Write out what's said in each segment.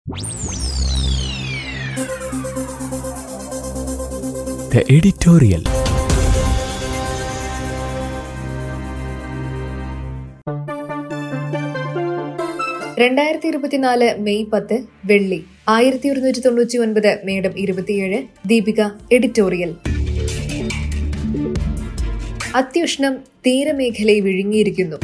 The editorial. രണ്ടായിരത്തി ഇരുപത്തിനാല് May പത്ത് വെള്ളി ആയിരത്തി ഒരുന്നൂറ്റി തൊണ്ണൂറ്റി ഒൻപത് മേഡം ഇരുപത്തിയേഴ് ദീപിക എഡിറ്റോറിയൽ അത്യുഷ്ണം തീരമേഖലയെ വിഴുങ്ങിയിരിക്കുന്നു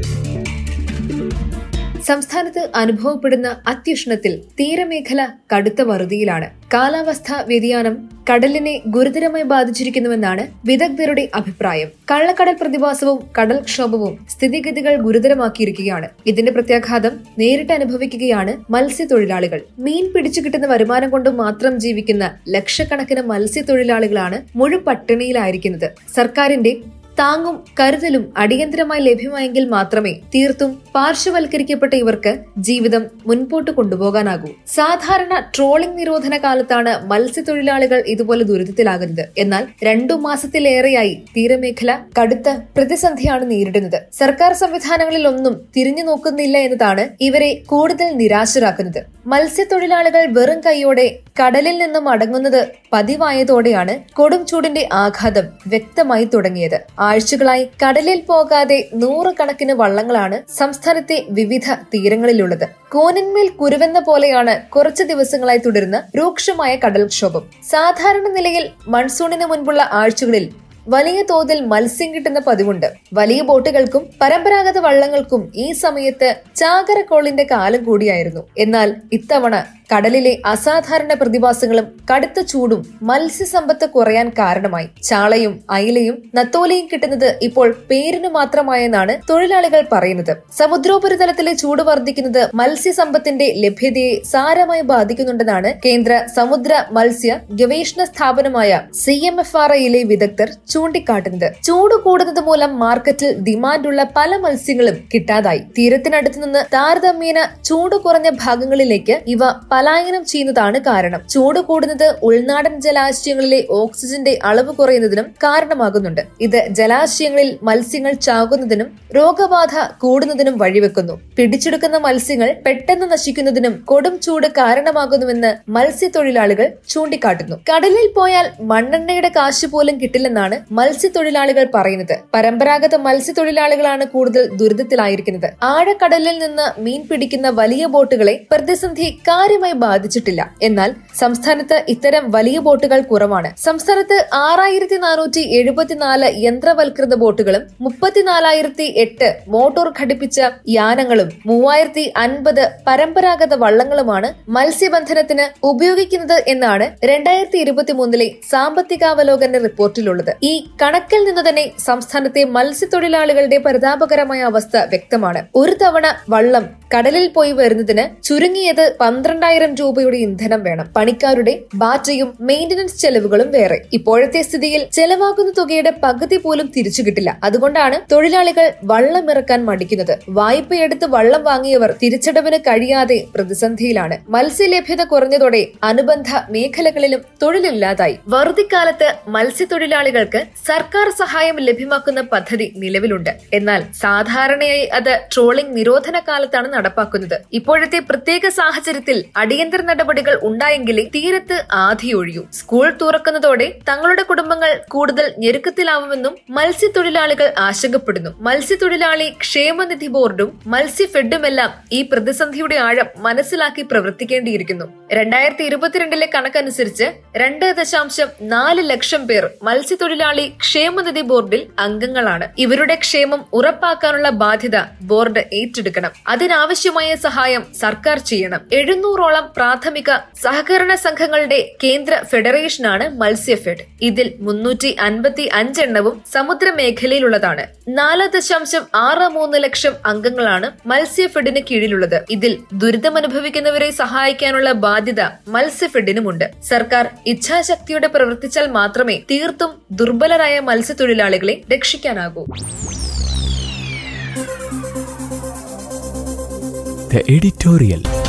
സംസ്ഥാനത്ത് അനുഭവപ്പെടുന്ന അത്യുഷ്ണത്തിൽ തീരമേഖല കടുത്ത വറുതിയിലാണ് കാലാവസ്ഥാ വ്യതിയാനം കടലിനെ ഗുരുതരമായി ബാധിച്ചിരിക്കുന്നുവെന്നാണ് വിദഗ്ധരുടെ അഭിപ്രായം കള്ളക്കടൽ പ്രതിഭാസവും കടൽക്ഷോഭവും സ്ഥിതിഗതികൾ ഗുരുതരമാക്കിയിരിക്കുകയാണ് ഇതിന്റെ പ്രത്യാഘാതം നേരിട്ട് അനുഭവിക്കുകയാണ് മത്സ്യത്തൊഴിലാളികൾ മീൻ പിടിച്ചു കിട്ടുന്ന വരുമാനം കൊണ്ട് മാത്രം ജീവിക്കുന്ന ലക്ഷക്കണക്കിന് മത്സ്യത്തൊഴിലാളികളാണ് മുഴുപട്ടിണിയിലായിരിക്കുന്നത് സർക്കാരിന്റെ താങ്ങും കരുതലും അടിയന്തരമായി ലഭ്യമായെങ്കിൽ മാത്രമേ തീർത്തും പാർശ്വവൽക്കരിക്കപ്പെട്ട ഇവർക്ക് ജീവിതം മുൻപോട്ട് കൊണ്ടുപോകാനാകൂ സാധാരണ ട്രോളിംഗ് നിരോധന കാലത്താണ് മത്സ്യത്തൊഴിലാളികൾ ഇതുപോലെ ദുരിതത്തിലാകുന്നത് എന്നാൽ രണ്ടു മാസത്തിലേറെയായി തീരമേഖല കടുത്ത പ്രതിസന്ധിയാണ് നേരിടുന്നത് സർക്കാർ സംവിധാനങ്ങളിൽ ഒന്നും തിരിഞ്ഞു നോക്കുന്നില്ല എന്നതാണ് ഇവരെ കൂടുതൽ നിരാശരാക്കുന്നത് മത്സ്യത്തൊഴിലാളികൾ വെറും കൈയോടെ കടലിൽ നിന്ന് മടങ്ങുന്നത് പതിവായതോടെയാണ് കൊടും ചൂടിന്റെ ആഘാതം വ്യക്തമായി തുടങ്ങിയത് ആഴ്ചകളായി കടലിൽ പോകാതെ നൂറുകണക്കിന് വള്ളങ്ങളാണ് സംസ്ഥാനത്തെ വിവിധ തീരങ്ങളിലുള്ളത് കോനിന്മേൽ കുരുവെന്ന പോലെയാണ് കുറച്ചു ദിവസങ്ങളായി തുടരുന്ന രൂക്ഷമായ കടൽക്ഷോഭം സാധാരണ നിലയിൽ മൺസൂണിന് മുൻപുള്ള ആഴ്ചകളിൽ വലിയ തോതിൽ മത്സ്യം കിട്ടുന്ന പതിവുണ്ട് വലിയ ബോട്ടുകൾക്കും പരമ്പരാഗത വള്ളങ്ങൾക്കും ഈ സമയത്ത് ചാകരക്കോളിന്റെ കാലം കൂടിയായിരുന്നു എന്നാൽ ഇത്തവണ കടലിലെ അസാധാരണ പ്രതിഭാസങ്ങളും കടുത്ത ചൂടും മത്സ്യസമ്പത്ത് കുറയാൻ കാരണമായി ചാളയും അയിലയും നത്തോലിയും കിട്ടുന്നത് ഇപ്പോൾ പേരിന് മാത്രമായെന്നാണ് തൊഴിലാളികൾ പറയുന്നത് സമുദ്രോപരിതലത്തിലെ ചൂട് വർദ്ധിക്കുന്നത് മത്സ്യസമ്പത്തിന്റെ ലഭ്യതയെ സാരമായി ബാധിക്കുന്നുണ്ടെന്നാണ് കേന്ദ്ര സമുദ്ര മത്സ്യ ഗവേഷണ സ്ഥാപനമായ സി എം എഫ് ആർ ഐയിലെ വിദഗ്ധർ ചൂണ്ടിക്കാട്ടുന്നത് ചൂട് കൂടുന്നത് മൂലം മാർക്കറ്റിൽ ഡിമാൻഡുള്ള പല മത്സ്യങ്ങളും കിട്ടാതായി തീരത്തിനടുത്ത് നിന്ന് താരതമ്യേന ചൂട് കുറഞ്ഞ ഭാഗങ്ങളിലേക്ക് ഇവ പലായനം ചെയ്യുന്നതാണ് കാരണം ചൂട് കൂടുന്നത് ഉൾനാടൻ ജലാശയങ്ങളിലെ ഓക്സിജന്റെ അളവ് കുറയുന്നതിനും കാരണമാകുന്നുണ്ട് ഇത് ജലാശയങ്ങളിൽ മത്സ്യങ്ങൾ ചാകുന്നതിനും രോഗബാധ കൂടുന്നതിനും വഴിവെക്കുന്നു പിടിച്ചെടുക്കുന്ന മത്സ്യങ്ങൾ പെട്ടെന്ന് നശിക്കുന്നതിനും കൊടും ചൂട് കാരണമാകുന്നുവെന്ന് മത്സ്യത്തൊഴിലാളികൾ ചൂണ്ടിക്കാട്ടുന്നു കടലിൽ പോയാൽ മണ്ണെണ്ണയുടെ കാശ് പോലും കിട്ടില്ലെന്നാണ് മത്സ്യത്തൊഴിലാളികൾ പറയുന്നത് പരമ്പരാഗത മത്സ്യത്തൊഴിലാളികളാണ് കൂടുതൽ ദുരിതത്തിലായിരിക്കുന്നത് ആഴക്കടലിൽ നിന്ന് മീൻ പിടിക്കുന്ന വലിയ ബോട്ടുകളെ പ്രതിസന്ധി കാര്യമായി ബാധിച്ചിട്ടില്ല എന്നാൽ സംസ്ഥാനത്ത് ഇത്തരം വലിയ ബോട്ടുകൾ കുറവാണ് സംസ്ഥാനത്ത് ആറായിരത്തി നാനൂറ്റി എഴുപത്തിനാല് യന്ത്രവൽകൃത ബോട്ടുകളും മുപ്പത്തിനാലായിരത്തി എട്ട് മോട്ടോർ ഘടിപ്പിച്ച യാനങ്ങളും മൂവായിരത്തി അൻപത് പരമ്പരാഗത വള്ളങ്ങളുമാണ് മത്സ്യബന്ധനത്തിന് ഉപയോഗിക്കുന്നത് എന്നാണ് രണ്ടായിരത്തി ഇരുപത്തി മൂന്നിലെ സാമ്പത്തികാവലോകന റിപ്പോർട്ടിലുള്ളത് ഈ കണക്കിൽ നിന്ന് തന്നെ സംസ്ഥാനത്തെ മത്സ്യത്തൊഴിലാളികളുടെ പരിതാപകരമായ അവസ്ഥ വ്യക്തമാണ് ഒരു തവണ വള്ളം കടലിൽ പോയി വരുന്നതിന് ചുരുങ്ങിയത് പന്ത്രണ്ടായിരം രൂപയുടെ ഇന്ധനം വേണം പണിക്കാരുടെ ബാറ്റയും മെയിന്റനൻസ് ചെലവുകളും വേറെ ഇപ്പോഴത്തെ സ്ഥിതിയിൽ ചെലവാകുന്ന തുകയുടെ പകുതി പോലും തിരിച്ചു കിട്ടില്ല അതുകൊണ്ടാണ് തൊഴിലാളികൾ വള്ളം ഇറക്കാൻ മടിക്കുന്നത് വായ്പയെടുത്ത് വള്ളം വാങ്ങിയവർ തിരിച്ചടവിന് കഴിയാതെ പ്രതിസന്ധിയിലാണ് മത്സ്യലഭ്യത കുറഞ്ഞതോടെ അനുബന്ധ മേഖലകളിലും തൊഴിലില്ലാതായി വറുതിക്കാലത്ത് മത്സ്യത്തൊഴിലാളികൾക്ക് സർക്കാർ സഹായം ലഭ്യമാക്കുന്ന പദ്ധതി നിലവിലുണ്ട് എന്നാൽ സാധാരണയായി അത് ട്രോളിംഗ് നിരോധന കാലത്താണ് നടപ്പാക്കുന്നത് ഇപ്പോഴത്തെ പ്രത്യേക സാഹചര്യത്തിൽ അടിയന്തര നടപടികൾ ഉണ്ടായെങ്കിലേ തീരത്ത് ആധിയൊഴിയൂ സ്കൂൾ തുറക്കുന്നതോടെ തങ്ങളുടെ കുടുംബങ്ങൾ കൂടുതൽ ഞെരുക്കത്തിലാവുമെന്നും മത്സ്യത്തൊഴിലാളികൾ ആശങ്കപ്പെടുന്നു മത്സ്യത്തൊഴിലാളി ക്ഷേമനിധി ബോർഡും മത്സ്യഫെഡുമെല്ലാം ഈ പ്രതിസന്ധിയുടെ ആഴം മനസ്സിലാക്കി പ്രവർത്തിക്കേണ്ടിയിരിക്കുന്നു രണ്ടായിരത്തി ഇരുപത്തിരണ്ടിലെ കണക്കനുസരിച്ച് രണ്ട് ദശാംശം നാല് ലക്ഷം പേർ മത്സ്യത്തൊഴിലാളി ക്ഷേമനിധി ബോർഡിൽ അംഗങ്ങളാണ് ഇവരുടെ ക്ഷേമം ഉറപ്പാക്കാനുള്ള ബാധ്യത ബോർഡ് ഏറ്റെടുക്കണം അതിനാവശ്യമായ സഹായം സർക്കാർ ചെയ്യണം എഴുന്നൂറോളം പ്രാഥമിക സഹകരണ സംഘങ്ങളുടെ കേന്ദ്ര ഫെഡറേഷനാണ് മത്സ്യഫെഡ് ഇതിൽ മുന്നൂറ്റി അൻപത്തി അഞ്ചെണ്ണവും സമുദ്ര മേഖലയിലുള്ളതാണ് നാല് ദശാംശം ആറ് മൂന്ന് ലക്ഷം അംഗങ്ങളാണ് മത്സ്യഫെഡിന് കീഴിലുള്ളത് ഇതിൽ ദുരിതമനുഭവിക്കുന്നവരെ സഹായിക്കാനുള്ള ബാധ്യത മത്സ്യഫെഡിനുമുണ്ട് സർക്കാർ ഇച്ഛാശക്തിയോടെ പ്രവർത്തിച്ചാൽ മാത്രമേ തീർത്തും ദുർബലരായ മത്സ്യത്തൊഴിലാളികളെ രക്ഷിക്കാനാകൂ The editorial.